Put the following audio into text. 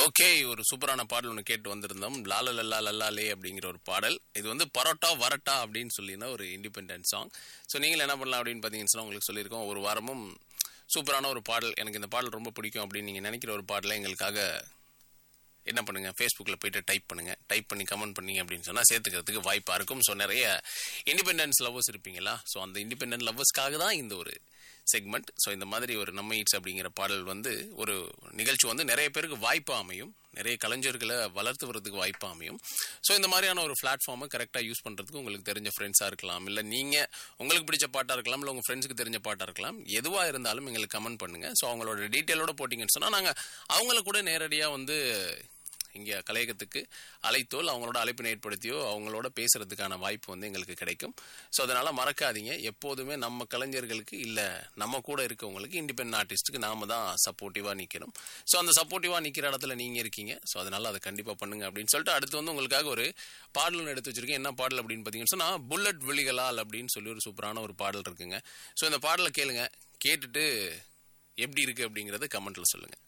okay ஒரு சூப்பரான பாடல் ஒன்று கேட்டு வந்திருந்தோம் லால லல்லா லல்லாலே அப்படிங்கிற ஒரு பாடல் இது வந்து பரோட்டா வரட்டா அப்படின்னு சொல்லினா ஒரு இண்டிபெண்டன்ட் சாங் ஸோ நீங்கள் என்ன பண்ணலாம் அப்படின்னு பார்த்தீங்கன்னு சொன்னா உங்களுக்கு சொல்லியிருக்கோம் ஒரு வாரமும் சூப்பரான ஒரு பாடல் எனக்கு இந்த பாடல் ரொம்ப பிடிக்கும் அப்படின்னு நீங்கள் நினைக்கிற ஒரு பாடலை எங்களுக்காக என்ன பண்ணுங்க ஃபேஸ்புக்கில் போயிட்டு டைப் பண்ணுங்க டைப் பண்ணி கமெண்ட் பண்ணீங்க அப்படின்னு சொன்னால் சேர்த்துக்கிறதுக்கு வாய்ப்பாக இருக்கும் ஸோ நிறைய இண்டிபெண்டன்ஸ் லவ்வர்ஸ் இருப்பீங்களா ஸோ அந்த இண்டிபெண்டன்ட் லவ்வர்ஸ்க்காக தான் இந்த ஒரு செக்மெண்ட் ஸோ இந்த மாதிரி ஒரு நம்ம ஈட்ஸ் அப்படிங்கிற பாடல் வந்து ஒரு நிகழ்ச்சி வந்து நிறைய பேருக்கு வாய்ப்பு அமையும் நிறைய கலைஞர்களை வளர்த்து வரதுக்கு வாய்ப்பு அமையும் ஸோ இந்த மாதிரியான ஒரு பிளாட்ஃபார்மை கரெக்டாக யூஸ் பண்ணுறதுக்கு உங்களுக்கு தெரிஞ்ச ஃப்ரெண்ட்ஸாக இருக்கலாம் இல்லை நீங்கள் உங்களுக்கு பிடிச்ச பாட்டாக இருக்கலாம் இல்லை உங்கள் ஃப்ரெண்ட்ஸுக்கு தெரிஞ்ச பாட்டாக இருக்கலாம் எதுவாக இருந்தாலும் எங்களுக்கு கமெண்ட் பண்ணுங்கள் ஸோ அவங்களோட டீட்டெயிலோட போட்டிங்கன்னு சொன்னால் நாங்கள் அவங்கள கூட நேரடியாக வந்து இங்கே கலையகத்துக்கு அழைத்தோ இல்லை அவங்களோட அழைப்பினை ஏற்படுத்தியோ அவங்களோட பேசுறதுக்கான வாய்ப்பு வந்து எங்களுக்கு கிடைக்கும் ஸோ அதனால மறக்காதீங்க எப்போதுமே நம்ம கலைஞர்களுக்கு இல்லை நம்ம கூட இருக்கவங்களுக்கு இண்டிபெண்ட் ஆர்டிஸ்ட்டுக்கு நாம தான் சப்போர்ட்டிவாக நிற்கணும் ஸோ அந்த சப்போர்ட்டிவாக நிற்கிற இடத்துல நீங்கள் இருக்கீங்க ஸோ அதனால அதை கண்டிப்பாக பண்ணுங்க அப்படின்னு சொல்லிட்டு அடுத்து வந்து உங்களுக்காக ஒரு பாடல் ஒன்று எடுத்து வச்சிருக்கேன் என்ன பாடல் அப்படின்னு பார்த்தீங்கன்னு சொன்னால் புல்லட் விழிகளால் அப்படின்னு சொல்லி ஒரு சூப்பரான ஒரு பாடல் இருக்குங்க ஸோ இந்த பாடலை கேளுங்க கேட்டுட்டு எப்படி இருக்கு அப்படிங்கறத கமெண்ட்ல சொல்லுங்க